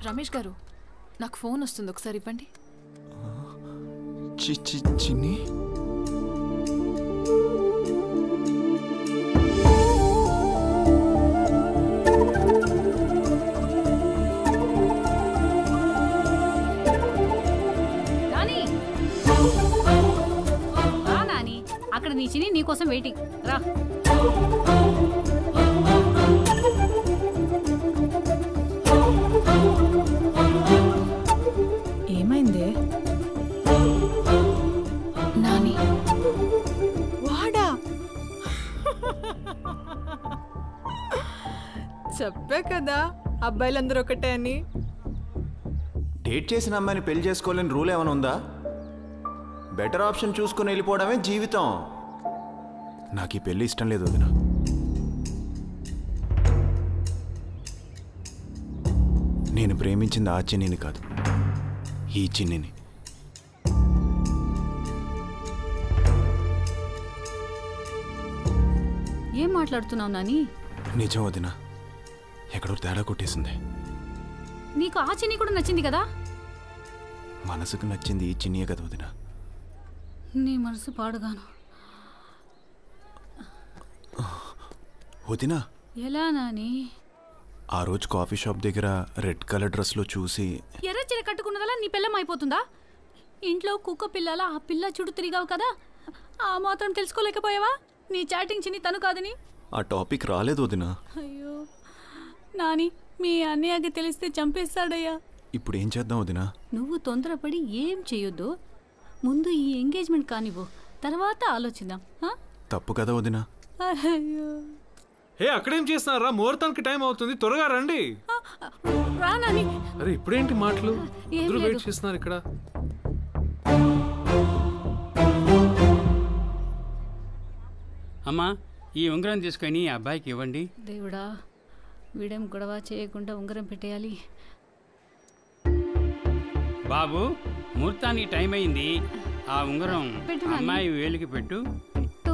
రమేష్ గారు నాకు ఫోన్ వస్తుంది ఒకసారి ఇవ్వండి చి చి చిన్ని నాని రా నాని అక్కడ నీ చిని నీకోసం వెయిటింగ్ రా ఏమైందే నాని వాడా చెప్పా కదా అబ్బాయిలందరూ ఒకటే అని డేట్ చేసిన అమ్మాయిని పెళ్లి చేసుకోవాలని రూల్ ఏమైనా ఉందా బెటర్ ఆప్షన్ చూసుకుని వెళ్ళిపోవడమే జీవితం నాకు ఈ పెళ్లి ఇష్టం లేదు వదిన నేను ప్రేమించింది ఆ చిన్నిని కాదు ఈ చిన్నిని ఏం మాట్లాడుతున్నావు నాని నిజం వదిన ఎక్కడో తేడా కొట్టేసింది నీకు ఆ చిని కూడా నచ్చింది కదా మనసుకు నచ్చింది ఈ చిన్నియే కదా వదిన నీ మనసు పాడుగాను వదినా ఎలా నాని ఆ రోజు కాఫీ షాప్ దగ్గర రెడ్ కలర్ డ్రెస్లో చూసి ఎర్ర చీర కట్టుకున్నదలా నీ పిల్లం అయిపోతుందా ఇంట్లో కుక్క పిల్లల ఆ పిల్ల చుట్టూ తిరిగావు కదా ఆ మాత్రం తెలుసుకోలేకపోయావా నీ చాటింగ్ చిని తను కాదని ఆ టాపిక్ రాలేదు వదినా అయ్యో నాని మీ అన్నయ్యకి తెలిస్తే చంపేస్తాడయ్యా ఇప్పుడు ఏం చేద్దాం వదినా నువ్వు తొందరపడి ఏం చేయొద్దు ముందు ఈ ఎంగేజ్మెంట్ కానివ్వు తర్వాత ఆలోచిద్దాం ఆ? తప్పు కదా వదినా అయ్యో హే అక్కడేం చేస్తున్నారా ముహూర్తానికి టైం అవుతుంది త్వరగా రండి రా నాని అరే ఇప్పుడేంటి మాటలు ఏం ఇద్దరు లేదు. వెయిట్ చేస్తున్నారు ఇక్కడ అమ్మా ఈ ఉంగరం తీసుకొని ఈ అబ్బాయికి ఇవ్వండి దేవుడా వీడేం గొడవ చేయకుండా ఉంగరం పెట్టేయాలి బాబు ముహూర్తానికి టైం అయింది ఆ ఉంగరం పెట్టు నాని. అమ్మాయి వేలికి పెట్టు పెట్టు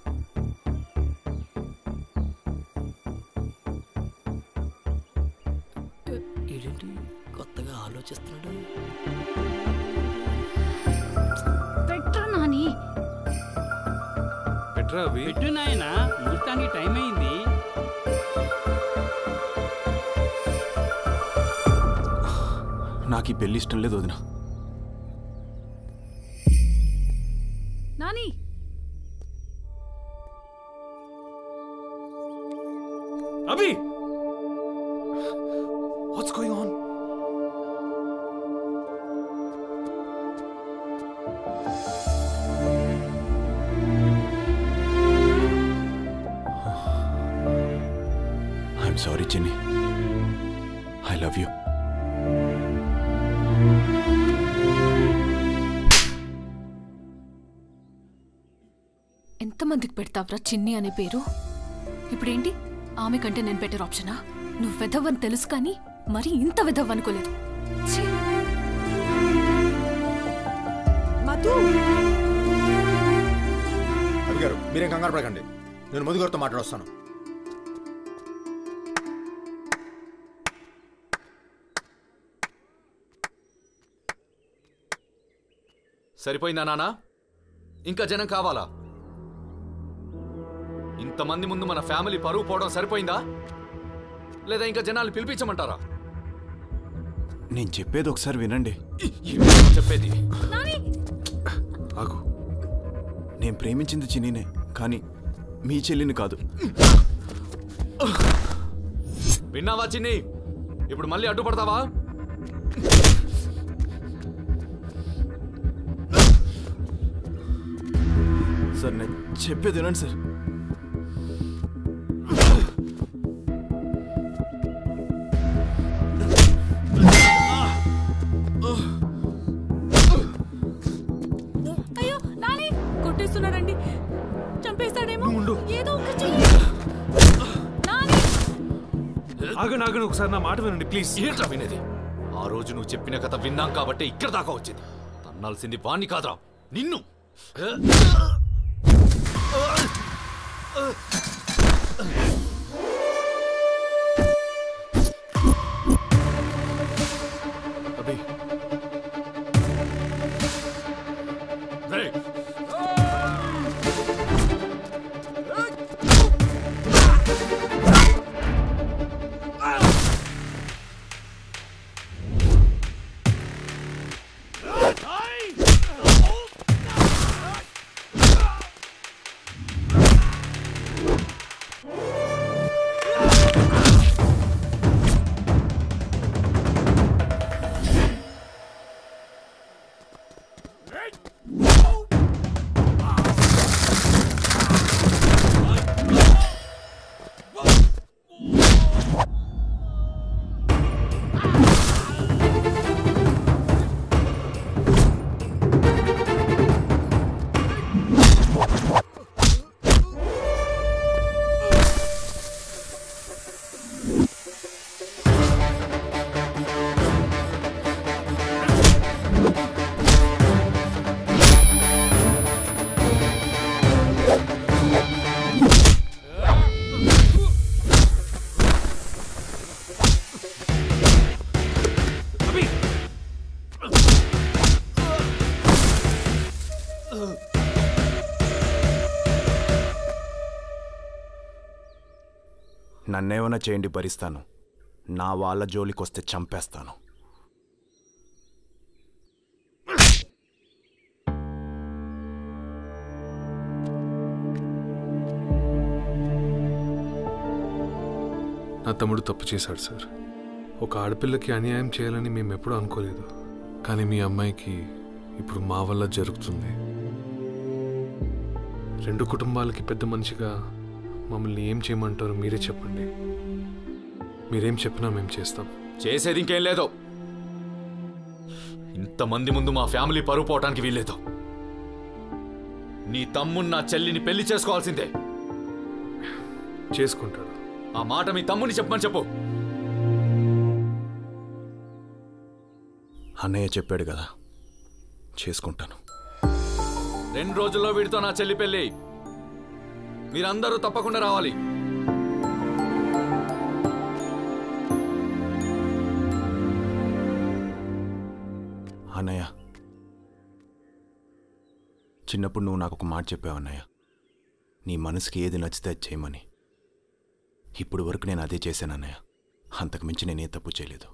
ఏంటి కొత్తగా ఆలోచిస్తున్నాడు పెట్టు నాని పెట్రా అవి పెట్టు నాయన ముహూర్తానికి టైం అయింది నాకు ఈ పెళ్లి ఇష్టం లేదు వదినా Nani Abhi what's going on I'm sorry Chinni I love you ఎంతమందికి పెడతావ్రా చిన్ని అనే పేరు ఇప్పుడేంటి ఆమె కంటే నేను బెటర్ ఆప్షనా నువ్వు వెధవని తెలుసు కానీ మరి ఇంత వెధవ్ అనుకోలేదు ఛీ! మధు రవి గారు మీరేం కంగారు పడకండి నేను మధు గారితో మాట్లాడొస్తాను సరిపోయిందా నానా ఇంకా జనం కావాలా ఇంతమంది ముందు మన ఫ్యామిలీ పరువు పోవడం సరిపోయిందా లేదా ఇంకా జనాలు పిలిపించమంటారా నేను చెప్పేది ఒకసారి వినండి ఏమిటి చెప్పేది ఆగు నేను ప్రేమించింది చిన్నినే కానీ మీ చెల్లిని కాదు విన్నావా చిన్ని ఇప్పుడు మళ్ళీ అడ్డుపడతావా సార్ నేను చెప్పేది వినండి సార్ అయ్యో నాని కొట్టేస్తున్నాడండి చంపేస్తాడేమో ఏదో ఒక చెయ్యి నాని ఆగండి ఆగండి ఒకసారి నా మాట వినండి ప్లీజ్ ఏంట్రా వినేది ఆ రోజు నువ్వు చెప్పిన కథ విన్నాం కాబట్టి ఇక్కడ దాకా వచ్చింది తన్నాల్సింది వాణ్ణి కాదురా నిన్ను నన్నేమైనా చేయండి భరిస్తాను నా వాళ్ళ జోలికొస్తే చంపేస్తాను నా తమ్ముడు తప్పు చేశాడు సార్ ఒక ఆడపిల్లకి అన్యాయం చేయాలని మేము ఎప్పుడూ అనుకోలేదు కానీ మీ అమ్మాయికి ఇప్పుడు మా వల్ల జరుగుతుంది రెండు కుటుంబాలకి పెద్ద మనిషిగా మమ్మల్ని ఏం చేయమంటారో మీరే చెప్పండి మీరేం చెప్పినా మేము చేస్తాం చేసేది ఇంకేం లేదు ఇంతమంది ముందు మా ఫ్యామిలీ పరువు పోవటానికి వీల్లేదు నీ తమ్ముడు నా చెల్లిని పెళ్లి చేసుకోవాల్సిందే చేసుకుంటాడు ఆ మాట మీ తమ్ముని చెప్పమని చెప్పు అన్నయ్య చెప్పాడు కదా చేసుకుంటాను రెండు రోజుల్లో వీడితో నా చెల్లి పెళ్లి మీరందరూ తప్పకుండా రావాలి అన్నయ్య చిన్నప్పుడు నువ్వు నాకు ఒక మాట చెప్పావు అన్నయ్య నీ మనసుకి ఏది నచ్చితే అది చేయమని ఇప్పుడు వరకు నేను అదే చేశాను అన్నయ్య అంతకు మించి నేనే తప్పు చేయలేదు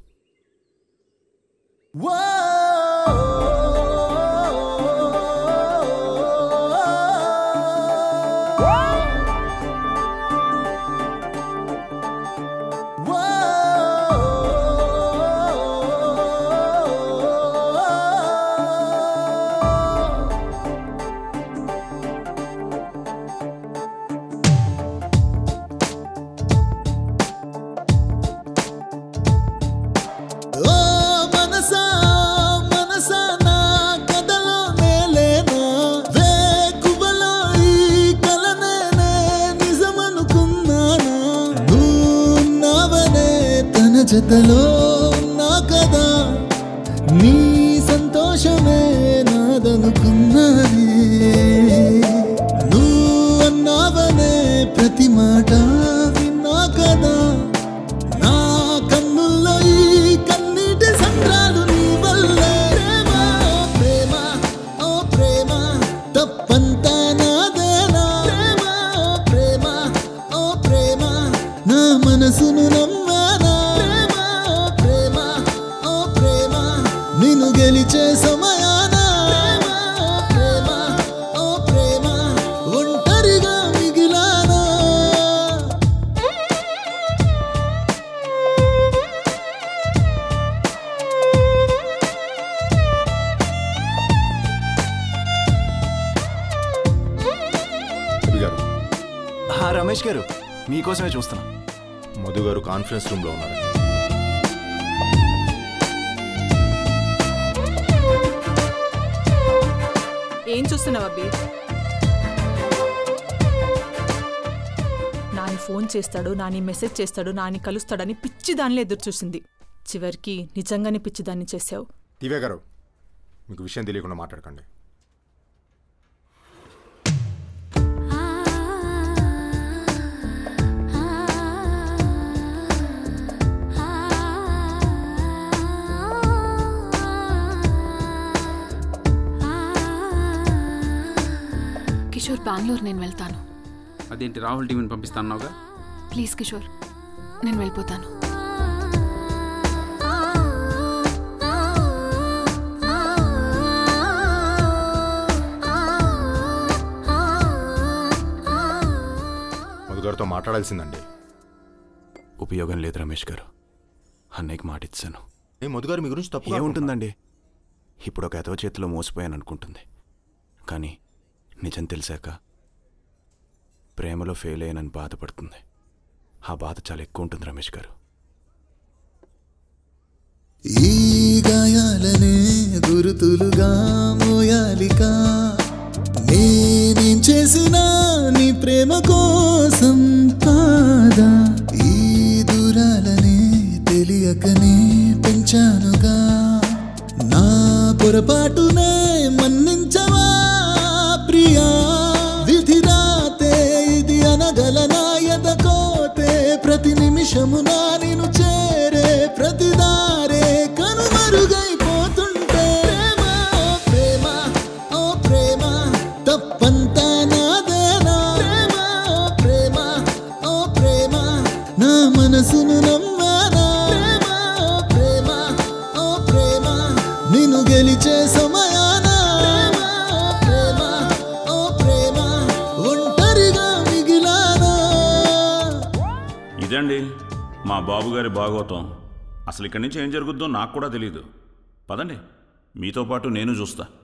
ఓ మనసా మనసా నా కథలో నేలేనా వేకువలో ఈ కలనేనే నిజమనుకున్నానా నువ్వున్నావనే తన జతలో ఉన్నా కదా నీ సంతోషమే నాదనుకున్నానే నువ్వు అన్నావనే ప్రతి మాట విన్నా కదా నా కన్నుల్లో ఈ కన్నీటి సంద్రాలు నీ వల్లే ప్రేమ ఓ ప్రేమ ఓ ప్రేమ తప్పంతా నాదేనా ప్రేమ ఓ ప్రేమ ఓ ప్రేమ నా మనసును నమ్మానా ప్రేమ ఓ ప్రేమ ఓ ప్రేమ నిన్ను గెలిచే సమయాన ప్రేమ ఓ ప్రేమ ఓ ప్రేమ ఒంటరిగా మిగిలానా రవి గారు ఆ, రమేష్ గారు మీకోసమే చూస్తున్నా మధు గారు కాన్ఫరెన్స్ రూమ్లో ఉన్నారు ఏం చూస్తున్నావు అబ్బి నాని ఫోన్ చేస్తాడు నాని మెసేజ్ చేస్తాడు నాని కలుస్తాడని పిచ్చి దానిలో ఎదురు చూసింది చివరికి నిజంగానే పిచ్చిదాన్ని చేసావు దివ్య గారు మీకు విషయం తెలియకుండా మాట్లాడకండి కిషోర్ బెంగళూరు నేను వెళ్తాను అదేంటి రాహుల్ టీవీని పంపిస్తాన్నావుగా ప్లీజ్ కిషోర్ నేను వెళ్ళిపోతాను మధు గారితో మాట్లాడాల్సిందండి ఉపయోగం లేదు రమేష్ గారు అన్నయ్యకి మాట ఇచ్చాను ఏ మధు గారు మీ గురించి తప్పు ఏముంటుందండి ఇప్పుడు ఒక ఎదవ చేతిలో మోసపోయాను అనుకుంటుంది కానీ నిజం తెలిసాక ప్రేమలో ఫెయిల్ అయ్యానని బాధపడుతుంది ఆ బాధ చాలా ఎక్కువ ఉంటుంది రమేష్ గారు ఈ గాయాలనే గురుతులుగా మోయాలిక నేనేం చేసినా నీ ప్రేమ కోసం కాదా ఈ దూరాలనే తెలియకనే పెంచానుగా నా పొరపాటునే మన్నించవా ప్రియా విధి రాతే ఇది అనగలనా ఎదకోతే ప్రతి నిమిషము నా నిన్ను చేరే ప్రతి దారే కనుమరుగైపోతుంటే ప్రేమ ఓ ప్రేమ ఓ ప్రేమ తప్పంతా నాదేనా ప్రేమ ఓ ప్రేమ ఓ ప్రేమ నా ఏంటండి మా బాబుగారి భాగవతం అసలు ఇక్కడి నుంచి ఏం జరుగుద్దో నాకు కూడా తెలియదు పదండి మీతో పాటు నేను చూస్తా